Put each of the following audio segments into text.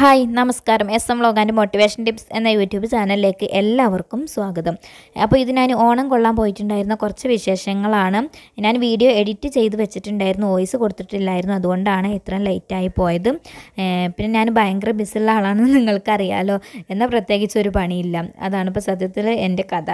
Hi നമസ്കാരം S M vlog and motivation tips എന്ന YouTube ചാനലിലേക്ക് എല്ലാവർക്കും സ്വാഗതം അപ്പോൾ ഇത് ഞാൻ ഓണം കൊള്ളാൻ പോയിട്ടുണ്ടായിരുന്ന കുറച്ച് വിശേഷങ്ങളാണ് ഞാൻ വീഡിയോ എഡിറ്റ് ചെയ്ത് വെച്ചിട്ടുണ്ടായിരുന്നു വോയിസ് കൊടുത്തിട്ടില്ലായിരുന്നു അതുകൊണ്ടാണ് ഇത്രയും ലേറ്റായി പോയത് ഏഹ് പിന്നെ ഞാൻ ഭയങ്കര ബിസിയുള്ള ആളാണെന്ന് നിങ്ങൾക്കറിയാലോ എന്നാൽ പ്രത്യേകിച്ച് ഒരു പണിയില്ല അതാണ് ഇപ്പോൾ സത്യത്തിൽ എൻ്റെ കഥ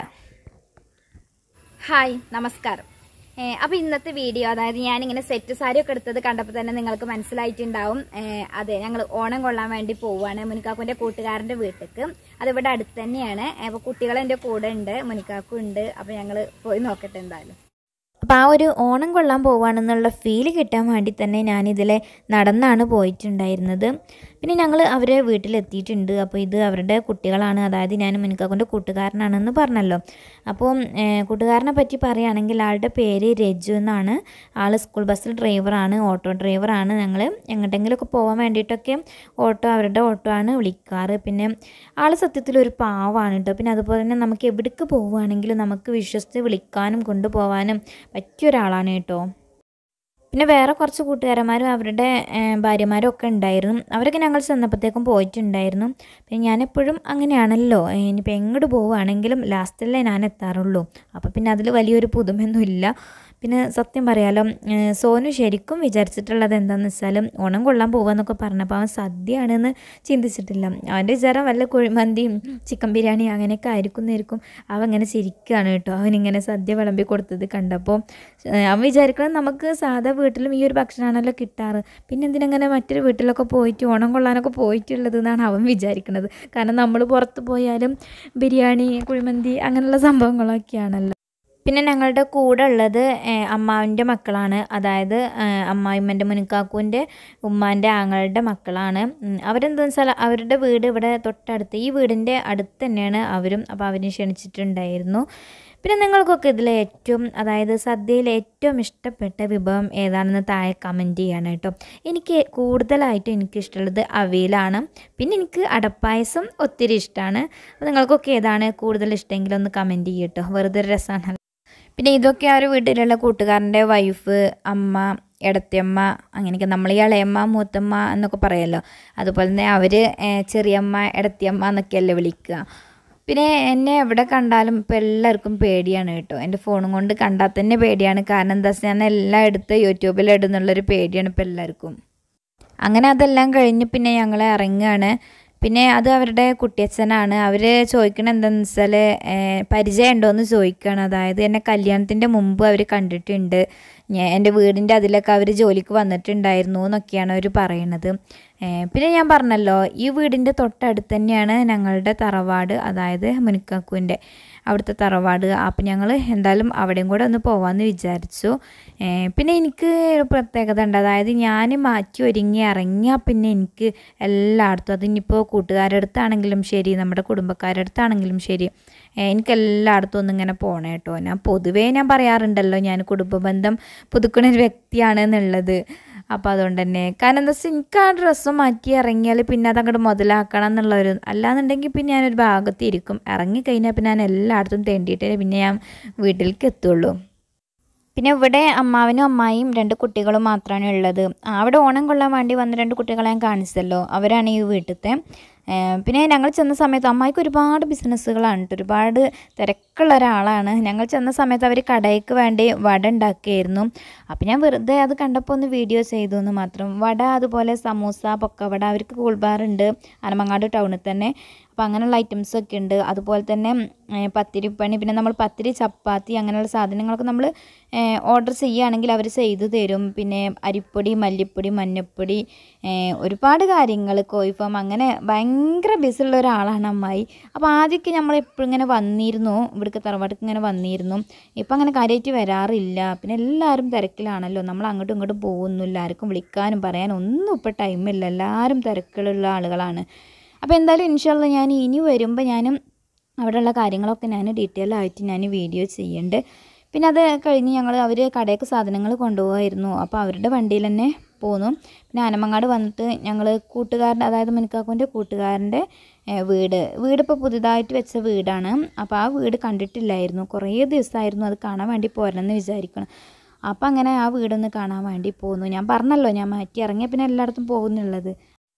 ഹായ് നമസ്കാരം ഏഹ് അപ്പൊ ഇന്നത്തെ വീഡിയോ അതായത് ഞാനിങ്ങനെ സെറ്റ് സാരി ഒക്കെ എടുത്തത് കണ്ടപ്പോൾ തന്നെ നിങ്ങൾക്ക് മനസ്സിലായിട്ടുണ്ടാവും ഏഹ് അതെ ഞങ്ങൾ ഓണം കൊള്ളാൻ വേണ്ടി പോവാണ് മുനിക്കാക്കുന്റെ കൂട്ടുകാരന്റെ വീട്ടിലേക്ക് അത് ഇവിടെ അടുത്ത് തന്നെയാണ് അപ്പൊ കുട്ടികൾ എന്റെ കൂടെ ഉണ്ട് മുനിക്കാക്കും ഉണ്ട് അപ്പൊ ഞങ്ങൾ പോയി നോക്കട്ടെ എന്തായാലും അപ്പോൾ ആ ഒരു ഓണം കൊള്ളാൻ പോവുകയാണെന്നുള്ള ഫീല് കിട്ടാൻ വേണ്ടി തന്നെ ഞാനിതിലെ നടന്നാണ് പോയിട്ടുണ്ടായിരുന്നത് പിന്നെ ഞങ്ങൾ അവരെ വീട്ടിലെത്തിയിട്ടുണ്ട് അപ്പോൾ ഇത് അവരുടെ കുട്ടികളാണ് അതായത് ഞാൻ മുനിക്കാക്കുൻ്റെ കൂട്ടുകാരനാണെന്ന് പറഞ്ഞല്ലോ അപ്പോൾ ഏഹ്, കൂട്ടുകാരനെ പറ്റി പറയുകയാണെങ്കിൽ ആളുടെ പേര് രജു എന്നാണ് ആൾ സ്കൂൾ ബസ്സിൽ ഡ്രൈവറാണ് ഓട്ടോ ഡ്രൈവറാണ് ഞങ്ങൾ എങ്ങോട്ടെങ്കിലുമൊക്കെ പോകാൻ വേണ്ടിയിട്ടൊക്കെ ഓട്ടോ അവരുടെ ഓട്ടോ ആണ് വിളിക്കാറ് പിന്നെ ആൾ സത്യത്തിൽ ഒരു പാവാണ് കേട്ടോ പിന്നെ അതുപോലെ തന്നെ നമുക്ക് എവിടേക്ക് പോവുകയാണെങ്കിലും നമുക്ക് വിശ്വസിച്ച് വിളിക്കാനും കൊണ്ടുപോകാനും പറ്റിയ ഒരാളാണ് കേട്ടോ പിന്നെ വേറെ കുറച്ച് കൂട്ടുകാരന്മാരും അവരുടെ ഏഹ്, ഭാര്യമാരും ഒക്കെ ഉണ്ടായിരുന്നു അവരൊക്കെ ഞങ്ങൾ ചെന്നപ്പോഴത്തേക്കും പോയിട്ടുണ്ടായിരുന്നു പിന്നെ ഞാനെപ്പോഴും അങ്ങനെയാണല്ലോ ഏഹ്, ഇനിയിപ്പോൾ എങ്ങോട്ട് പോവുകയാണെങ്കിലും ലാസ്റ്റല്ലേ ഞാൻ എത്താറുള്ളൂ അപ്പോൾ പിന്നെ അതിൽ വലിയൊരു പുതുമയൊന്നുമില്ല പിന്നെ സത്യം പറയാലോ ഏഹ്, സോനു ശരിക്കും വിചാരിച്ചിട്ടുള്ളത് എന്താണെന്ന് വെച്ചാൽ ഓണം കൊള്ളാൻ പോവാന്നൊക്കെ പറഞ്ഞപ്പോൾ അവൻ സദ്യയാണെന്ന് ചിന്തിച്ചിട്ടില്ല അവൻ്റെ വിചാരം വല്ല കുഴിമന്തിയും ചിക്കൻ ബിരിയാണി അങ്ങനെയൊക്കെ ആയിരിക്കുന്നതായിരിക്കും അവൻ ഇങ്ങനെ ചിരിക്കുകയാണ് കേട്ടോ അവനിങ്ങനെ സദ്യ വിളമ്പി കൊടുത്തത് കണ്ടപ്പോൾ ഏഹ്, അവൻ വിചാരിക്കണം നമുക്ക് സാധാ വീട്ടിലും ഈ ഒരു ഭക്ഷണമാണല്ലോ കിട്ടാറ് പിന്നെ എന്തിനങ്ങനെ മറ്റൊരു വീട്ടിലൊക്കെ പോയിട്ട് ഓണം കൊള്ളാനൊക്കെ പോയിട്ടുള്ളത് എന്നാണ് അവൻ വിചാരിക്കുന്നത് കാരണം നമ്മൾ പുറത്ത് പോയാലും ബിരിയാണി കുഴിമന്തി അങ്ങനെയുള്ള സംഭവങ്ങളൊക്കെയാണല്ലോ പിന്നെ ഞങ്ങളുടെ കൂടെ ഉള്ളത് ഏഹ്, അമ്മാവിൻ്റെ മക്കളാണ് അതായത് ഏഹ്, അമ്മായിമ്മൻ്റെ മുനിക്കാക്കുവിൻ്റെ ഉമ്മാൻ്റെ ആങ്ങളുടെ മക്കളാണ് ഉം, അവരെന്താണെന്ന് വെച്ചാൽ അവരുടെ വീട് ഇവിടെ തൊട്ടടുത്ത് ഈ വീടിൻ്റെ അടുത്ത് തന്നെയാണ് അവരും അപ്പോൾ അവരെ ക്ഷണിച്ചിട്ടുണ്ടായിരുന്നു പിന്നെ നിങ്ങൾക്കൊക്കെ ഇതിൽ ഏറ്റവും അതായത് സദ്യയിൽ ഏറ്റവും ഇഷ്ടപ്പെട്ട വിഭവം ഏതാണെന്ന് താഴെ കമൻറ്റ് ചെയ്യണം കേട്ടോ എനിക്ക് കൂടുതലായിട്ടും എനിക്ക് ഇഷ്ടമുള്ളത് അവിയലാണ് പിന്നെ എനിക്ക് അടപ്പായസം ഒത്തിരി ഇഷ്ടമാണ് അപ്പോൾ നിങ്ങൾക്കൊക്കെ ഏതാണ് കൂടുതൽ ഇഷ്ടമെങ്കിൽ ഒന്ന് കമൻറ്റ് ചെയ്യട്ടോ വെറുതെ ഒരു രസമാണ് പിന്നെ ഇതൊക്കെ ആ ഒരു വീട്ടിലുള്ള കൂട്ടുകാരൻ്റെ വൈഫ് അമ്മ ഇടത്തിയമ്മ അങ്ങനെയൊക്കെ നമ്മൾ ഈ ഇളയമ്മ മൂത്തമ്മ എന്നൊക്കെ പറയുമല്ലോ അതുപോലെ തന്നെ അവർ ചെറിയമ്മ ഇടത്തിയമ്മ എന്നൊക്കെയല്ലേ വിളിക്കുക പിന്നെ എന്നെ എവിടെ കണ്ടാലും ഇപ്പോൾ എല്ലാവർക്കും പേടിയാണ് കേട്ടോ എൻ്റെ ഫോണും കൊണ്ട് കണ്ടാൽ തന്നെ പേടിയാണ് കാരണം എന്താ വെച്ചാൽ ഞാൻ എല്ലാം എടുത്ത് യൂട്യൂബിൽ ഇടുന്നുള്ളൊരു പേടിയാണ് ഇപ്പോൾ എല്ലാവർക്കും അങ്ങനെ അതെല്ലാം കഴിഞ്ഞ് പിന്നെ ഞങ്ങൾ ഇറങ്ങുകയാണ് പിന്നെ അത് അവരുടെ കുട്ടിയച്ഛനാണ് അവർ ചോദിക്കണത് എന്താണെന്ന് വെച്ചാൽ പരിചയം ഉണ്ടോയെന്ന് ചോദിക്കുകയാണ് അതായത് എന്നെ കല്യാണത്തിൻ്റെ മുമ്പ് അവർ കണ്ടിട്ടുണ്ട് ഞാൻ എൻ്റെ വീടിൻ്റെ അതിലൊക്കെ അവർ ജോലിക്ക് വന്നിട്ടുണ്ടായിരുന്നു എന്നൊക്കെയാണ് അവർ പറയണത് ഏഹ് പിന്നെ ഞാൻ പറഞ്ഞല്ലോ ഈ വീടിൻ്റെ തൊട്ടടുത്ത് തന്നെയാണ് ഞങ്ങളുടെ തറവാട് അതായത് മുനിക്കാക്കുവിൻ്റെ അവിടുത്തെ തറവാട് അപ്പം ഞങ്ങൾ എന്തായാലും അവിടെയും കൂടെ ഒന്ന് പോകാമെന്ന് വിചാരിച്ചു ഏഹ് പിന്നെ എനിക്ക് ഒരു പ്രത്യേകത ഉണ്ട് അതായത് ഞാൻ മാറ്റി ഒരുങ്ങി ഇറങ്ങിയാൽ പിന്നെ എനിക്ക് എല്ലായിടത്തും അതിനിപ്പോൾ കൂട്ടുകാരുടെ അടുത്താണെങ്കിലും ശരി നമ്മുടെ കുടുംബക്കാരുടെ അടുത്താണെങ്കിലും ശരി ഏഹ് എനിക്ക് എല്ലായിടത്തും ഒന്നും ഇങ്ങനെ പോകണം കേട്ടോ ഞാൻ പൊതുവേ ഞാൻ പറയാറുണ്ടല്ലോ ഞാൻ കുടുംബ ബന്ധം പുതുക്കണ ഒരു വ്യക്തിയാണ് എന്നുള്ളത് അപ്പോൾ അതുകൊണ്ട് തന്നെ കാരണം എന്താ വെച്ചാൽ എനിക്ക് ആ ഡ്രസ്സ് മാറ്റി ഇറങ്ങിയാൽ പിന്നെ അത് അങ്ങോട്ട് മുതലാക്കണം എന്നുള്ളൊരു അല്ലാന്നുണ്ടെങ്കിൽ പിന്നെ ഞാനൊരു ഭാഗത്ത് ഇരിക്കും ഇറങ്ങിക്കഴിഞ്ഞാൽ പിന്നെ ഞാൻ എല്ലായിടത്തും തെണ്ടിയിട്ടേ പിന്നെ ഞാൻ വീട്ടിലേക്ക് എത്തുള്ളൂ പിന്നെ ഇവിടെ അമ്മാവനും അമ്മായിയും രണ്ട് കുട്ടികളും മാത്രമാണ് ഉള്ളത് ആ, അവിടെ ഓണം കൊള്ളാൻ വേണ്ടി വന്ന രണ്ട് കുട്ടികളെ ഞാൻ കാണിച്ചല്ലോ അവരാണ് ഈ വീട്ടിലത്തെ ഏഹ് പിന്നെ ഞങ്ങൾ ചെന്ന സമയത്ത് അമ്മായിക്ക് ഒരുപാട് ബിസിനസ്സുകളാണ് ട്ടോ. ഒരുപാട് തിരക്കുള്ള ഒരാളാണ് ഞങ്ങൾ ചെന്ന സമയത്ത് അവർ കടയ്ക്ക് വേണ്ടി വട ഉണ്ടാക്കിയായിരുന്നു അപ്പം ഞാൻ വെറുതെ അത് കണ്ടപ്പോൾ ഒന്ന് വീഡിയോ ചെയ്തു എന്ന് മാത്രം വട അതുപോലെ സമൂസ പൊക്കവട അവർക്ക് കൂൾ ബാർ ഉണ്ട് അനമങ്ങാട് ടൗണിൽ തന്നെ അപ്പോൾ അങ്ങനെയുള്ള ഐറ്റംസ് ഒക്കെ ഉണ്ട് അതുപോലെ തന്നെ ഏഹ് പത്തിരിപ്പണി പിന്നെ നമ്മൾ പത്തിരി ചപ്പാത്തി അങ്ങനെയുള്ള സാധനങ്ങളൊക്കെ നമ്മൾ ഓർഡർ ചെയ്യുകയാണെങ്കിൽ അവർ ചെയ്തു തരും പിന്നെ അരിപ്പൊടി മല്ലിപ്പൊടി മഞ്ഞപ്പൊടി ഏഹ് ഒരുപാട് കാര്യങ്ങൾ കോയിഫാം അങ്ങനെ ഭയങ്കര ബിസിയുള്ള ഒരാളാണ് അമ്മായി അപ്പോൾ ആദ്യമൊക്കെ നമ്മൾ എപ്പോഴും ഇങ്ങനെ വന്നിരുന്നു ഇവിടേക്ക് തറവാട്ടിക്ക് ഇങ്ങനെ വന്നിരുന്നു ഇപ്പം അങ്ങനെ കാര്യമായിട്ട് വരാറില്ല പിന്നെ എല്ലാവരും തിരക്കിലാണല്ലോ നമ്മൾ അങ്ങോട്ടും ഇങ്ങോട്ടും പോകുന്നില്ല ആർക്കും വിളിക്കാനും പറയാനും ഒന്നും ഇപ്പോൾ ടൈമില്ല എല്ലാവരും തിരക്കുള്ള ആളുകളാണ് അപ്പോൾ എന്തായാലും ഇൻഷാല്ല ഞാൻ ഇനി വരുമ്പോൾ ഞാനും അവിടെയുള്ള കാര്യങ്ങളൊക്കെ ഞാൻ ഡീറ്റെയിൽ ആയിട്ട് ഞാൻ വീഡിയോ ചെയ്യുന്നുണ്ട് പിന്നെ അത് കഴിഞ്ഞ് ഞങ്ങൾ അവർ കടയ്ക്ക് സാധനങ്ങൾ കൊണ്ടുപോകായിരുന്നു അപ്പോൾ അവരുടെ വണ്ടിയിൽ തന്നെ പോന്നു പിന്നെ ആനമങ്ങാട് വന്നിട്ട് ഞങ്ങൾ കൂട്ടുകാരൻ്റെ അതായത് മിനിക്കാക്കുൻ്റെ കൂട്ടുകാരൻ്റെ ഏഹ്, വീട് വീട് ഇപ്പോൾ പുതുതായിട്ട് വെച്ച വീടാണ് അപ്പോൾ ആ വീട് കണ്ടിട്ടില്ലായിരുന്നു കുറേ ദിവസമായിരുന്നു അത് കാണാൻ വേണ്ടി പോരണമെന്ന് വിചാരിക്കണം അപ്പം അങ്ങനെ ആ വീടൊന്ന് കാണാൻ വേണ്ടി പോന്നു ഞാൻ പറഞ്ഞല്ലോ ഞാൻ മാറ്റി ഇറങ്ങിയ പിന്നെ എല്ലായിടത്തും പോകുന്നുള്ളത്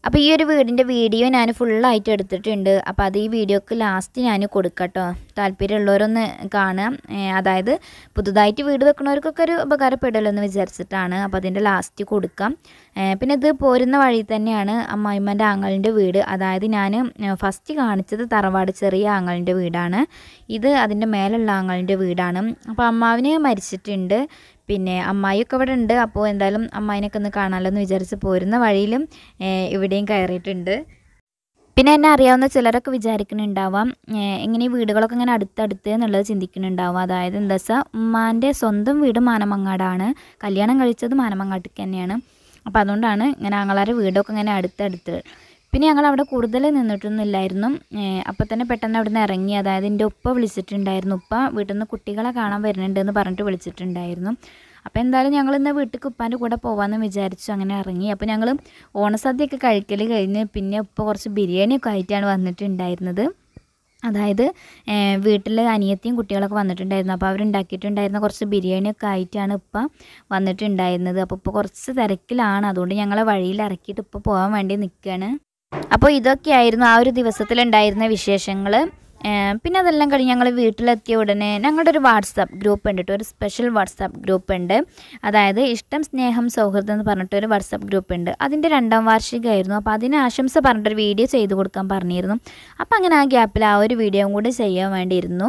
അപ്പോൾ ഈ ഒരു വീടിൻ്റെ വീഡിയോ ഞാൻ ഫുള്ളായിട്ട് എടുത്തിട്ടുണ്ട് അപ്പോൾ അത് ഈ വീഡിയോക്ക് ലാസ്റ്റ് ഞാൻ കൊടുക്കട്ടോ താല്പര്യമുള്ളവരൊന്ന് കാണാം ഏ, അതായത് പുതുതായിട്ട് വീട് വെക്കുന്നവർക്കൊക്കെ ഒരു ഉപകാരപ്പെടുമല്ലോ എന്ന് വിചാരിച്ചിട്ടാണ് അപ്പോൾ അതിൻ്റെ ലാസ്റ്റ് കൊടുക്കാം ഏ, പിന്നെ ഇത് പോരുന്ന വഴി തന്നെയാണ് അമ്മായിമ്മൻ്റെ ആങ്ങളിൻ്റെ വീട് അതായത് ഞാൻ ഫസ്റ്റ് കാണിച്ചത് തറവാട് ചെറിയ ആങ്ങളിൻ്റെ വീടാണ് ഇത് അതിൻ്റെ മേലുള്ള ആങ്ങളിൻ്റെ വീടാണ് അപ്പോൾ അമ്മാവിന് മരിച്ചിട്ടുണ്ട് പിന്നെ അമ്മായിയൊക്കെ ഇവിടെ ഉണ്ട് അപ്പോൾ എന്തായാലും അമ്മായിനൊക്കെ ഒന്ന് കാണാമല്ലോ എന്ന് വിചാരിച്ച് പോരുന്ന വഴിയിലും ഏഹ്, ഇവിടെയും കയറിയിട്ടുണ്ട് പിന്നെ എന്നെ അറിയാവുന്ന ചിലരൊക്കെ വിചാരിക്കുന്നുണ്ടാവാം ഏഹ്, ഇങ്ങനെ ഈ വീടുകളൊക്കെ ഇങ്ങനെ അടുത്തടുത്ത് എന്നുള്ളത് ചിന്തിക്കുന്നുണ്ടാവാം അതായത് എന്താ വെച്ചാൽ ഉമ്മാൻ്റെ സ്വന്തം വീട് മാനമങ്ങാടാണ് കല്യാണം കഴിച്ചത് മാനമങ്ങാട്ടിക്ക് തന്നെയാണ് അപ്പോൾ അതുകൊണ്ടാണ് ഇങ്ങനെ ആങ്ങളാരെ വീടൊക്കെ ഇങ്ങനെ അടുത്തടുത്ത് പിന്നെ ഞങ്ങൾ അവിടെ കൂടുതൽ നിന്നിട്ടൊന്നുമില്ലായിരുന്നു അപ്പോൾ തന്നെ പെട്ടെന്ന് അവിടെ നിന്ന് ഇറങ്ങി അതായത് എൻ്റെ ഉപ്പ വിളിച്ചിട്ടുണ്ടായിരുന്നു ഉപ്പ വീട്ടിൽ നിന്ന് കുട്ടികളെ കാണാൻ വരുന്നുണ്ട് എന്ന് പറഞ്ഞിട്ട് വിളിച്ചിട്ടുണ്ടായിരുന്നു അപ്പോൾ എന്തായാലും ഞങ്ങൾ ഇന്ന് വീട്ടിൽ ഉപ്പാൻ്റെ കൂടെ പോകാമെന്ന് വിചാരിച്ചു അങ്ങനെ ഇറങ്ങി അപ്പോൾ ഞങ്ങൾ ഓണസദ്യയൊക്കെ കഴിക്കൽ കഴിഞ്ഞ് പിന്നെ ഉപ്പ കുറച്ച് ബിരിയാണിയൊക്കെ ആയിട്ടാണ് വന്നിട്ടുണ്ടായിരുന്നത് അതായത് വീട്ടിൽ അനിയത്തിയും കുട്ടികളൊക്കെ വന്നിട്ടുണ്ടായിരുന്നു അപ്പോൾ അവരുണ്ടാക്കിയിട്ടുണ്ടായിരുന്ന കുറച്ച് ബിരിയാണിയൊക്കെ ആയിട്ടാണ് ഇപ്പം വന്നിട്ടുണ്ടായിരുന്നത് അപ്പോൾ ഇപ്പോൾ കുറച്ച് തിരക്കിലാണ് അതുകൊണ്ട് ഞങ്ങളെ വഴിയിൽ ഇറക്കിയിട്ട് ഇപ്പോൾ പോകാൻ വേണ്ടി നിൽക്കുകയാണ് അപ്പോൾ ഇതൊക്കെയായിരുന്നു ആ ഒരു ദിവസത്തിലുണ്ടായിരുന്ന വിശേഷങ്ങൾ പിന്നെ അതെല്ലാം കഴിഞ്ഞ് ഞങ്ങൾ വീട്ടിലെത്തിയ ഉടനെ ഞങ്ങളുടെ ഒരു വാട്സാപ്പ് ഗ്രൂപ്പ് ഉണ്ട് കേട്ടോ ഒരു സ്പെഷ്യൽ വാട്സാപ്പ് ഗ്രൂപ്പ് ഉണ്ട് അതായത് ഇഷ്ടം സ്നേഹം സൗഹൃദം എന്ന് പറഞ്ഞിട്ടൊരു വാട്സാപ്പ് ഗ്രൂപ്പ് ഉണ്ട് അതിൻ്റെ രണ്ടാം വാർഷികമായിരുന്നു അപ്പോൾ അതിന് ആശംസ പറഞ്ഞിട്ടൊരു വീഡിയോ ചെയ്ത് കൊടുക്കാൻ പറഞ്ഞിരുന്നു അപ്പോൾ അങ്ങനെ ആ ഗ്യാപ്പിൽ ആ ഒരു വീഡിയോയും കൂടി ചെയ്യാൻ വേണ്ടിയിരുന്നു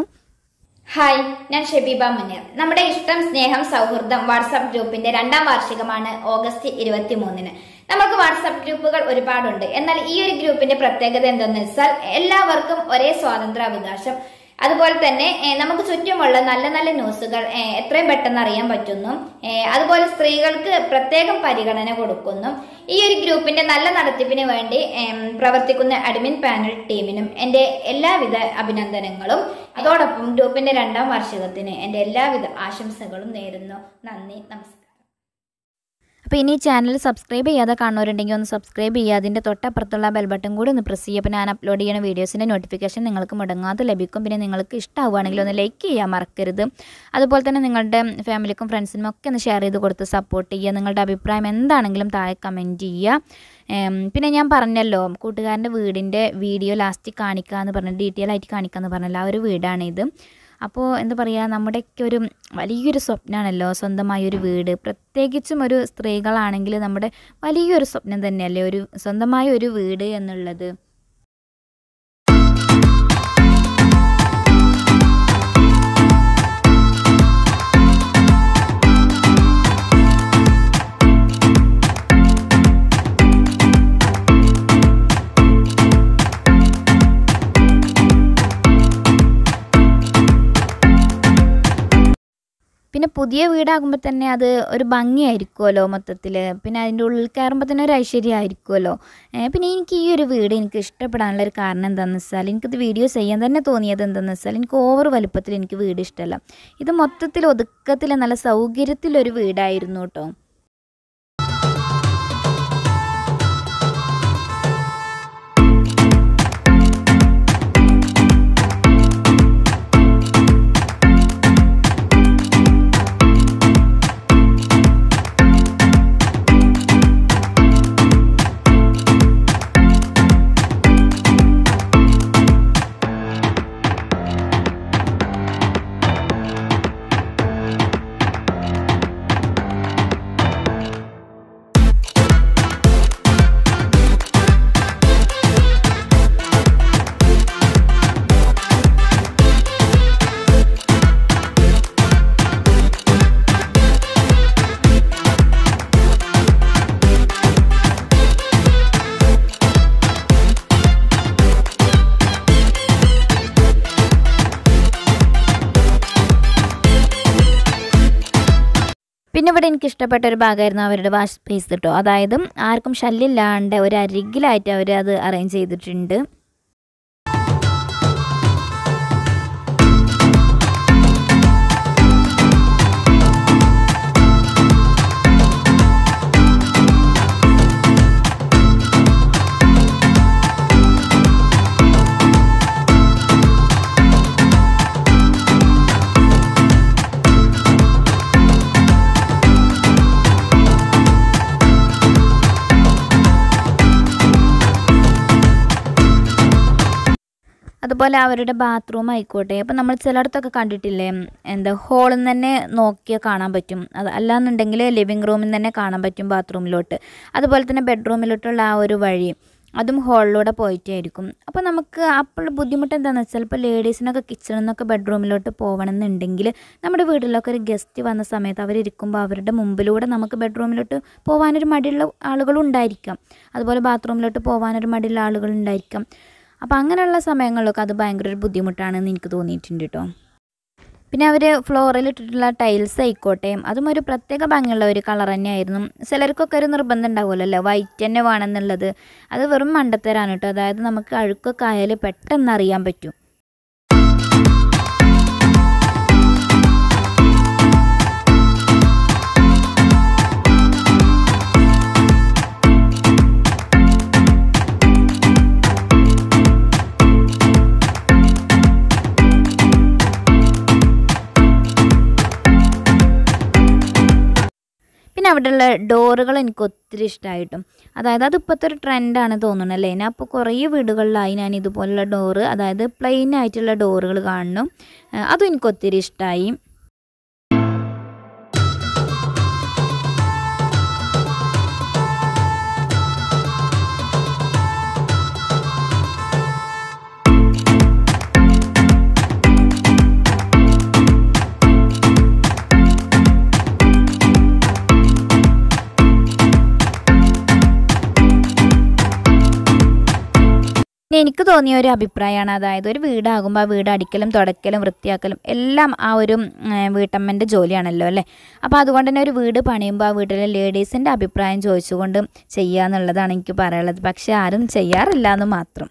ഹായ് ഞാൻ ഷെബീബ മുനീർ നമ്മുടെ ഇഷ്ടം സ്നേഹം സൗഹൃദം വാട്സാപ്പ് ഗ്രൂപ്പിന്റെ രണ്ടാം വാർഷികമാണ് ഓഗസ്റ്റ് ഇരുപത്തി മൂന്നിന് നമുക്ക് വാട്സാപ്പ് ഗ്രൂപ്പുകൾ ഒരുപാടുണ്ട് എന്നാൽ ഈ ഒരു ഗ്രൂപ്പിന്റെ പ്രത്യേകത എന്തെന്ന് വെച്ചാൽ എല്ലാവർക്കും ഒരേ സ്വാതന്ത്ര്യാവകാശം അതുപോലെ തന്നെ ഏഹ്, നമുക്ക് ചുറ്റുമുള്ള നല്ല നല്ല ന്യൂസുകൾ ഏഹ്, എത്രയും പെട്ടെന്ന് അറിയാൻ പറ്റുന്നു ഏഹ്, അതുപോലെ സ്ത്രീകൾക്ക് പ്രത്യേകം പരിഗണന കൊടുക്കുന്നു ഈ ഒരു ഗ്രൂപ്പിന്റെ നല്ല നടത്തിപ്പിന് വേണ്ടി ഏം, പ്രവർത്തിക്കുന്ന അഡ്മിൻ പാനൽ ടീമിനും എന്റെ എല്ലാവിധ അഭിനന്ദനങ്ങളും അതോടൊപ്പം ഗ്രൂപ്പിന്റെ രണ്ടാം വാർഷികത്തിന് എന്റെ എല്ലാവിധ ആശംസകളും നേരുന്നു നന്ദി നമസ്കാരം അപ്പോൾ ഇനി ഈ ചാനൽ സബ്സ്ക്രൈബ് ചെയ്യാതെ കാണുന്നവരുണ്ടെങ്കിൽ ഒന്ന് സബ്സ്ക്രൈബ് ചെയ്യുക അതിൻ്റെ തൊട്ടപ്പുറത്തുള്ള ബെൽ ബട്ടൺ കൂടി ഒന്ന് പ്രസ് ചെയ്യുക അപ്പോൾ ഞാൻ അപ്ലോഡ് ചെയ്യുന്ന വീഡിയോസിൻ്റെ നോട്ടിഫിക്കേഷൻ നിങ്ങൾക്ക് മുടങ്ങാതെ ലഭിക്കും പിന്നെ നിങ്ങൾക്ക് ഇഷ്ടമാവുകയാണെങ്കിൽ ഒന്ന് ലൈക്ക് ചെയ്യാൻ മറക്കരുത് അതുപോലെ തന്നെ നിങ്ങളുടെ ഫാമിലിക്കും ഫ്രണ്ട്സിനും ഒക്കെ ഒന്ന് ഷെയർ ചെയ്ത് കൊടുത്ത് സപ്പോർട്ട് ചെയ്യുക നിങ്ങളുടെ അഭിപ്രായം എന്താണെങ്കിലും താഴെ കമൻറ്റ് ചെയ്യുക ഏം, പിന്നെ ഞാൻ പറഞ്ഞല്ലോ കൂട്ടുകാരൻ്റെ വീടിൻ്റെ വീഡിയോ ലാസ്റ്റ് കാണിക്കുക എന്ന് പറഞ്ഞ ഡീറ്റെയിൽ ആയിട്ട് കാണിക്കുക എന്ന് പറഞ്ഞല്ലോ ആ ഒരു വീടാണിത് അപ്പോൾ എന്താ പറയുക നമ്മുടെയൊക്കെ ഒരു വലിയൊരു സ്വപ്നമാണല്ലോ സ്വന്തമായ ഒരു വീട് പ്രത്യേകിച്ചും ഒരു സ്ത്രീകളാണെങ്കിൽ നമ്മുടെ വലിയൊരു സ്വപ്നം തന്നെയല്ലേ ഒരു സ്വന്തമായ ഒരു വീട് എന്നുള്ളത് പിന്നെ പുതിയ വീടാകുമ്പോൾ തന്നെ അത് ഒരു ഭംഗിയായിരിക്കുമല്ലോ മൊത്തത്തിൽ പിന്നെ അതിൻ്റെ ഉള്ളിൽ കയറുമ്പോൾ തന്നെ ഒരു ഐശ്വര്യമായിരിക്കുമല്ലോ ഏഹ് പിന്നെ എനിക്ക് ഈ ഒരു വീട് എനിക്ക് ഇഷ്ടപ്പെടാനുള്ള ഒരു കാരണം എന്താണെന്ന് വെച്ചാൽ എനിക്കിത് വീഡിയോ ചെയ്യാൻ തന്നെ തോന്നിയത് എന്താണെന്ന് വെച്ചാൽ എനിക്ക് ഓവർ വലുപ്പത്തിൽ എനിക്ക് വീട് ഇഷ്ടമല്ല ഇത് മൊത്തത്തിൽ ഒതുക്കത്തിൽ നല്ല സൗകര്യത്തിലൊരു വീടായിരുന്നു കേട്ടോ പിന്നെ ഇവിടെ എനിക്ക് ഇഷ്ടപ്പെട്ട ഒരു ഭാഗമായിരുന്നു അവരുടെ വാഷ് സ്പേസ് കേട്ടോ അതായത് ആർക്കും ശല്യമില്ലാണ്ട് ഒരു അരികിലായിട്ട് അവർ അത് അറേഞ്ച് ചെയ്തിട്ടുണ്ട് അതുപോലെ അവരുടെ ബാത്റൂം ആയിക്കോട്ടെ അപ്പോൾ നമ്മൾ ചിലയിടത്തൊക്കെ കണ്ടിട്ടില്ലേ ഉം, എന്താ ഹോളിൽ നിന്ന് തന്നെ നോക്കിയാൽ കാണാൻ പറ്റും അത് അല്ലാന്നുണ്ടെങ്കിൽ ലിവിങ് റൂമിൽ നിന്ന് തന്നെ കാണാൻ പറ്റും ബാത്റൂമിലോട്ട് അതുപോലെ തന്നെ ബെഡ്റൂമിലോട്ടുള്ള ആ ഒരു വഴി അതും ഹോളിലൂടെ പോയിട്ടായിരിക്കും അപ്പോൾ നമുക്ക് അപ്പോൾ ബുദ്ധിമുട്ട് എന്താണെന്ന് വെച്ചാൽ ഇപ്പോൾ ലേഡീസിനൊക്കെ കിച്ചണിൽ നിന്നൊക്കെ ബെഡ്റൂമിലോട്ട് പോകണമെന്നുണ്ടെങ്കിൽ നമ്മുടെ വീട്ടിലൊക്കെ ഒരു ഗസ്റ്റ് വന്ന സമയത്ത് അവരിയ്ക്കുമ്പോൾ അവരുടെ മുമ്പിലൂടെ നമുക്ക് ബെഡ്റൂമിലോട്ട് പോകാനൊരു മടിയുള്ള ആളുകളും ഉണ്ടായിരിക്കാം അതുപോലെ ബാത്റൂമിലോട്ട് പോകാനൊരു മടിയുള്ള ആളുകൾ ഉണ്ടായിരിക്കാം അപ്പോൾ അങ്ങനെയുള്ള സമയങ്ങളിലൊക്കെ അത് ഭയങ്കര ഒരു ബുദ്ധിമുട്ടാണെന്ന് എനിക്ക് തോന്നിയിട്ടുണ്ട് കേട്ടോ പിന്നെ അവർ ഫ്ലോറിൽ ഇട്ടിട്ടുള്ള ടൈൽസ് ആയിക്കോട്ടെ അതും ഒരു പ്രത്യേക ഭംഗിയുള്ള ഒരു കളർ തന്നെയായിരുന്നു ചിലർക്കൊക്കെ ഒരു നിർബന്ധം ഉണ്ടാവുമല്ലോ വൈറ്റ് തന്നെ വേണമെന്നുള്ളത് അത് വെറും മണ്ടത്തരാണ് കേട്ടോ അതായത് നമുക്ക് അഴുക്കൊക്കെ ആയാൽ പെട്ടെന്ന് അറിയാൻ പറ്റും പിന്നെ അവിടെയുള്ള ഡോറുകൾ എനിക്ക് ഒത്തിരി ഇഷ്ടമായിട്ടും അതായത് അത് ഇപ്പോഴത്തെ ഒരു ട്രെൻഡാണ് തോന്നുന്നത് അല്ലേ ഞാൻ അപ്പോൾ കുറേ വീടുകളിലായി ഞാൻ ഇതുപോലുള്ള ഡോറ് അതായത് പ്ലെയിൻ ആയിട്ടുള്ള ഡോറുകൾ കാണുന്നു ആ, അതും എനിക്ക് ഒത്തിരി ഇഷ്ടമായി പിന്നെ എനിക്ക് തോന്നിയ ഒരു അഭിപ്രായമാണ് അതായത് ഒരു വീടാകുമ്പോൾ ആ വീട് അടിക്കലും തുടക്കലും വൃത്തിയാക്കലും എല്ലാം ആ ഒരു ഉം, വീട്ടമ്മൻ്റെ ജോലിയാണല്ലോ അല്ലേ അപ്പോൾ അതുകൊണ്ട് തന്നെ ഒരു വീട് പണിയുമ്പോൾ ആ വീട്ടിലെ ലേഡീസിൻ്റെ അഭിപ്രായം ചോദിച്ചുകൊണ്ട് ചെയ്യുക എന്നുള്ളതാണ് എനിക്ക് പറയാനുള്ളത് പക്ഷേ ആരും ചെയ്യാറില്ല എന്ന് മാത്രം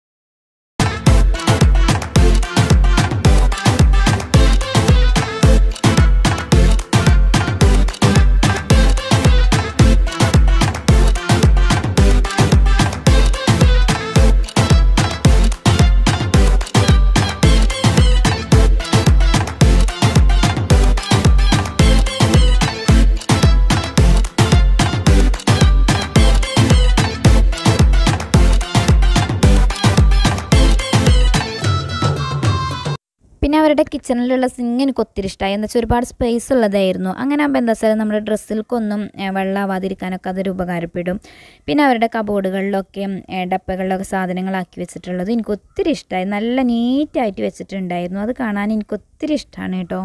പിന്നെ അവരുടെ കിച്ചണിലുള്ള സിങ് എനിക്ക് ഒത്തിരി ഇഷ്ടമായി എന്ന് വെച്ചാൽ ഒരുപാട് സ്പേസ് ഉള്ളതായിരുന്നു അങ്ങനെ ആകുമ്പോൾ എന്താ വെച്ചാൽ നമ്മുടെ ഡ്രസ്സിൽക്കൊന്നും വെള്ളമാവാതിരിക്കാനൊക്കെ അതൊരു ഉപകാരപ്പെടും പിന്നെ അവരുടെ കബോർഡുകളിലൊക്കെ ഏ, ഡപ്പകളിലൊക്കെ സാധനങ്ങളാക്കി വെച്ചിട്ടുള്ളത് എനിക്ക് ഒത്തിരി ഇഷ്ടമായി നല്ല നീറ്റായിട്ട് വെച്ചിട്ടുണ്ടായിരുന്നു അത് കാണാൻ എനിക്ക് ഒത്തിരി ഇഷ്ടമാണ് കേട്ടോ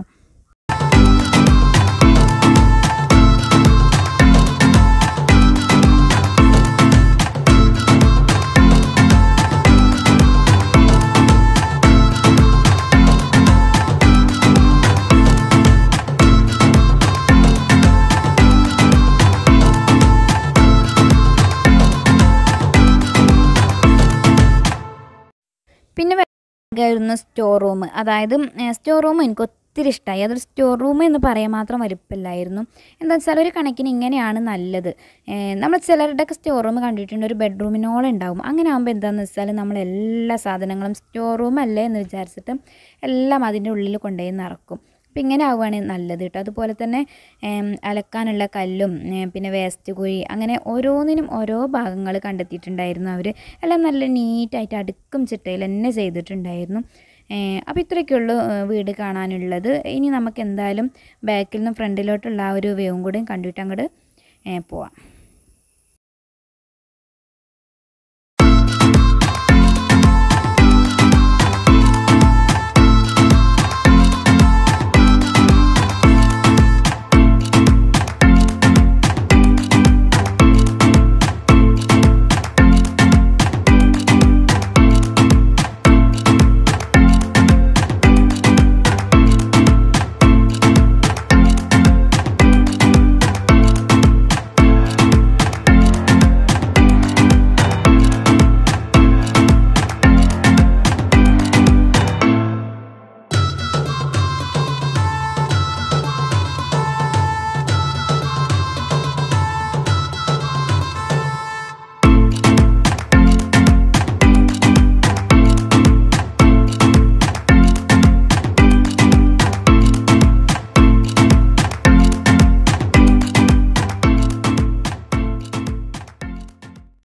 പിന്നെ ആയിരുന്നു സ്റ്റോർ റൂം അതായത് സ്റ്റോർ റൂം എനിക്ക് ഒത്തിരി ഇഷ്ടമായി അതൊരു സ്റ്റോർ റൂം എന്ന് പറയാൻ മാത്രം വലുപ്പമില്ലായിരുന്നു എന്താ വെച്ചാൽ ഒരു കണക്കിന് ഇങ്ങനെയാണ് നല്ലത് ഏഹ് നമ്മൾ ചിലരുടെയൊക്കെ സ്റ്റോർ റൂം കണ്ടിട്ടുണ്ട് ഒരു ബെഡ്റൂമിനോളം ഉണ്ടാവും അങ്ങനെ ആകുമ്പോൾ എന്താണെന്ന് വെച്ചാൽ നമ്മൾ എല്ലാ സാധനങ്ങളും സ്റ്റോർ റൂം അല്ലേ എന്ന് വിചാരിച്ചിട്ട് എല്ലാം അതിൻ്റെ ഉള്ളിൽ കൊണ്ടുപോയി നിറക്കും അപ്പം ഇങ്ങനെ ആവുകയാണ് നല്ലത് കേട്ടോ അതുപോലെ തന്നെ ഏം, അലക്കാനുള്ള കല്ലും ഏ, പിന്നെ വേസ്റ്റ് കുഴി അങ്ങനെ ഓരോന്നിനും ഓരോ ഭാഗങ്ങൾ കണ്ടെത്തിയിട്ടുണ്ടായിരുന്നു അവർ എല്ലാം നല്ല നീറ്റായിട്ട് അടുക്കും ചിട്ടയിൽ തന്നെ ചെയ്തിട്ടുണ്ടായിരുന്നു അപ്പോൾ ഇത്രയൊക്കെയുള്ളൂ ഏ, വീട് കാണാനുള്ളത് ഇനി നമുക്ക് എന്തായാലും ബാക്കിൽ നിന്നും ഫ്രണ്ടിലോട്ടുള്ള ആ ഒരു വേവും കൂടെയും കണ്ടിട്ട് അങ്ങോട്ട് പോവാം